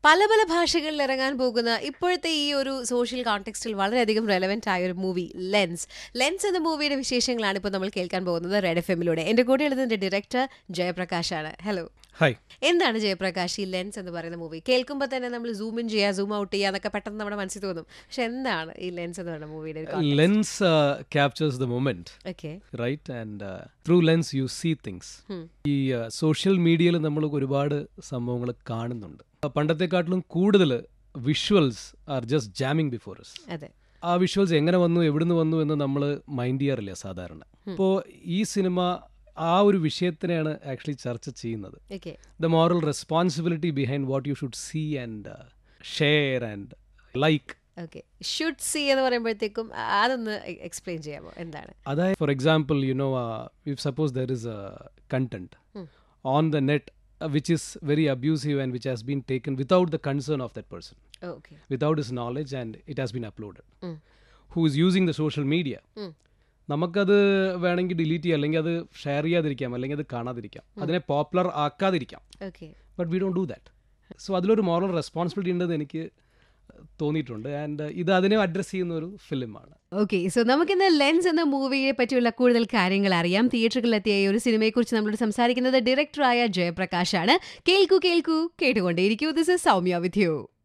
പല പല ഭാഷകളിൽ ഇറങ്ങാൻ പോകുന്ന ഇപ്പോഴത്തെ ഈ ഒരു സോഷ്യൽ കോണ്ടെക്സ്റ്റിൽ വളരെയധികം റെലവെന്റ് ആയ ഒരു മൂവി ലെൻസ് ലെൻസ് എന്ന മൂവിയുടെ വിശേഷങ്ങളാണ് ഇപ്പോൾ നമ്മൾ കേൾക്കാൻ പോകുന്നത് റെഡ് എഫ് എമ്മിലൂടെ എൻ്റെ കൂടെ എഴുതുന്ന ഡയറക്ടർ ജയപ്രകാശാണ് ഹലോ ഹായ് എന്താണ് ജയപ്രകാശ് ഈ ലെൻസ് എന്ന് പറയുന്ന മൂവി കേൾക്കുമ്പോൾ തന്നെ നമ്മൾ സൂം ഇൻ ചെയ്യുക സൂം ഔട്ട് ചെയ്യുക എന്നൊക്കെ പെട്ടെന്ന് നമ്മുടെ മനസ്സിൽ തോന്നും പക്ഷെ എന്താണ് ഈ ലെൻസ് എന്ന് പറയുന്ന മൂവിയുടെ lens captures the moment okay right and through lens you see things ഈ സോഷ്യൽ മീഡിയയിൽ നമ്മൾ ഒരുപാട് സംഭവങ്ങൾ കാണുന്നുണ്ട് പണ്ടത്തെക്കാട്ടിലും കൂടുതൽ visuals are just jamming before us അതെ ആ വിഷ്വൽസ് എങ്ങനെ വന്നു എവിടുന്ന് വന്നു എന്ന് നമ്മൾ മൈൻഡ് ചെയ്യാറില്ല സാധാരണ അപ്പോൾ ഈ സിനിമ ആ ഒരു വിഷയത്തിനെയാണ് ആക്ച്വലി ചർച്ച ചെയ്യുന്നത് okay the moral responsibility behind what you should see and share and like okay should see എന്ന് പറയുമ്പോഴത്തേക്കും അതൊന്ന് എക്സ്പ്ലെയിൻ ചെയ്യാമോ എന്താണ് അതായത് for example you know if suppose there is a content on the net which is very abusive and which has been taken without the concern of that person okay without is knowledge and it has been uploaded who is using the social media നമുക്കത് വേണമെങ്കിൽ delete ചെയ്യാം അല്ലെങ്കിൽ അത് share ചെയ്യാതിരിക്കാം അല്ലെങ്കിൽ അത് കാണാതിരിക്കാം അതിനെ popular ആക്കാതിരിക്കാം okay but we don't do that so അതിലൊരു മോറൽ റെസ്പോൺസിബിലിറ്റി ഉണ്ടെന്ന് എനിക്ക് തോന്നിയിട്ടുണ്ട് ആൻഡ് ഇത് അതിനെ അഡ്രസ്സ് ചെയ്യുന്ന ഒരു ഫിലിമാണ് ഓക്കെ സോ നമുക്കിന്ന് ലെൻസ് എന്ന മൂവിയെ പറ്റിയുള്ള കൂടുതൽ കാര്യങ്ങൾ അറിയാം തിയേറ്ററുകളിലെത്തിയ ഈ ഒരു സിനിമയെക്കുറിച്ച് നമ്മളോട് സംസാരിക്കുന്നത് ഡയറക്ടറായ ജയപ്രകാശാണ് കേൾക്കൂ കേൾക്കൂ കേട്ടുകൊണ്ടേയിരിക്കൂ this is Soumya with U